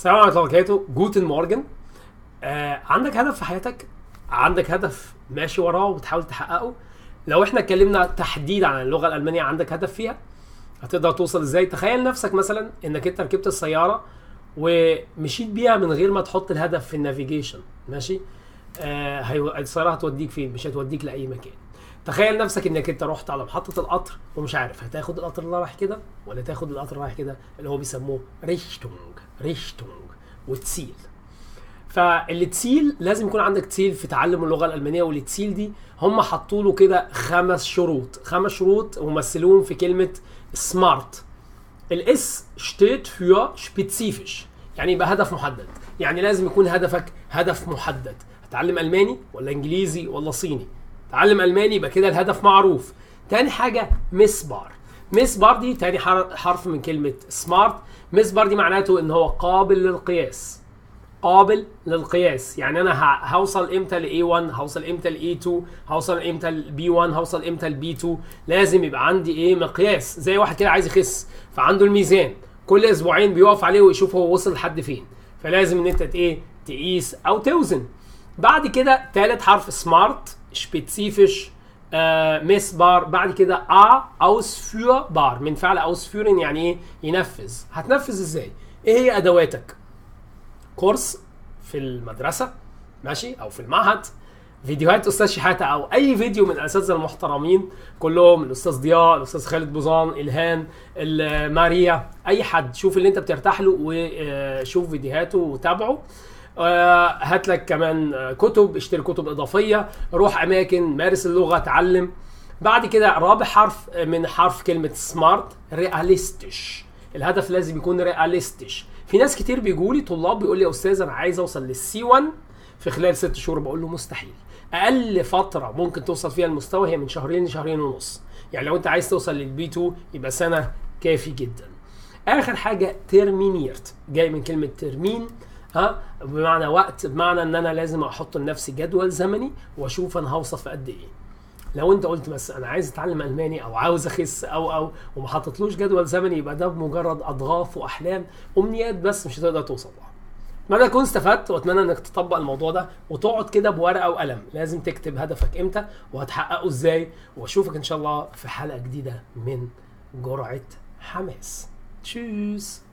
السلام عليكم ورحمه الله وبركاته جوتن مورجن آه عندك هدف في حياتك عندك هدف ماشي وراه وبتحاول تحققه لو احنا اتكلمنا تحديدا عن اللغه الالمانيه عندك هدف فيها هتقدر توصل ازاي تخيل نفسك مثلا انك انت ركبت السياره ومشيت بيها من غير ما تحط الهدف في النافيجيشن ماشي آه هيو... السياره هتوديك فين مش هتوديك لاي مكان تخيل نفسك انك انت رحت على محطه القطر ومش عارف هتاخد القطر اللي رايح كده ولا تاخد القطر اللي رايح كده اللي هو بيسموه ريشتونج ريشتونج وتسيل فاللي تسيل لازم يكون عندك تسيل في تعلم اللغه الالمانيه واللي تسيل دي هم حطوا له كده خمس شروط خمس شروط ومثلوهم في كلمه سمارت الاس شتيت für spezifisch يعني يبقى هدف محدد يعني لازم يكون هدفك هدف محدد هتعلم الماني ولا انجليزي ولا صيني تعلم الماني يبقى كده الهدف معروف تاني حاجه مسبار مسبار دي تاني حر- حرف من كلمه سمارت مسبار دي معناته ان هو قابل للقياس قابل للقياس يعني انا ه- هوصل امتى ل A1 هوصل امتى ل A2 هوصل امتى ل B1 هوصل امتى ل B2 لازم يبقى عندي ايه مقياس زي واحد كده عايز يخس فعنده الميزان كل اسبوعين بيقف عليه ويشوف هو وصل لحد فين فلازم ان انت ت- ايه تقيس او توزن بعد كده ثالث حرف سمارت سبيسيفيش ميسبار بعد كده ا ausführbar من فعل ausführen يعني ايه ينفذ هتنفذ ازاي ايه هي ادواتك كورس في المدرسه ماشي او في المعهد فيديوهات استاذ شحاته او اي فيديو من الاساتذه المحترمين كلهم الاستاذ ضياء الاستاذ خالد بوزان الهان ال- ماريا اي حد شوف اللي انت بترتاح له وشوف فيديوهاته وتابعه آه، هات لك كمان آه، كتب اشتري كتب اضافيه روح اماكن مارس اللغه اتعلم بعد كده رابع حرف من حرف كلمه سمارت رياليستيش الهدف لازم يكون رياليستيش في ناس كتير بيجوا لي طلاب بيقول لي يا استاذ انا عايز اوصل للسي 1 في خلال ست شهور بقول له مستحيل اقل فتره ممكن توصل فيها المستوى هي من شهرين لشهرين ونص يعني لو انت عايز توصل للبي 2 يبقى سنه كافي جدا اخر حاجه ترمينيرت جاي من كلمه ترمين ها بمعنى وقت بمعنى ان انا لازم احط لنفسي جدول زمني واشوف انا هوصل في قد ايه لو انت قلت بس انا عايز اتعلم الماني او عاوز اخس او او وما حطيتلوش جدول زمني يبقى ده مجرد اضغاث واحلام امنيات بس مش هتقدر توصل لها اتمنى تكون استفدت واتمنى انك تطبق الموضوع ده وتقعد كده بورقه وقلم لازم تكتب هدفك امتى وهتحققه ازاي واشوفك ان شاء الله في حلقه جديده من جرعه حماس تشوز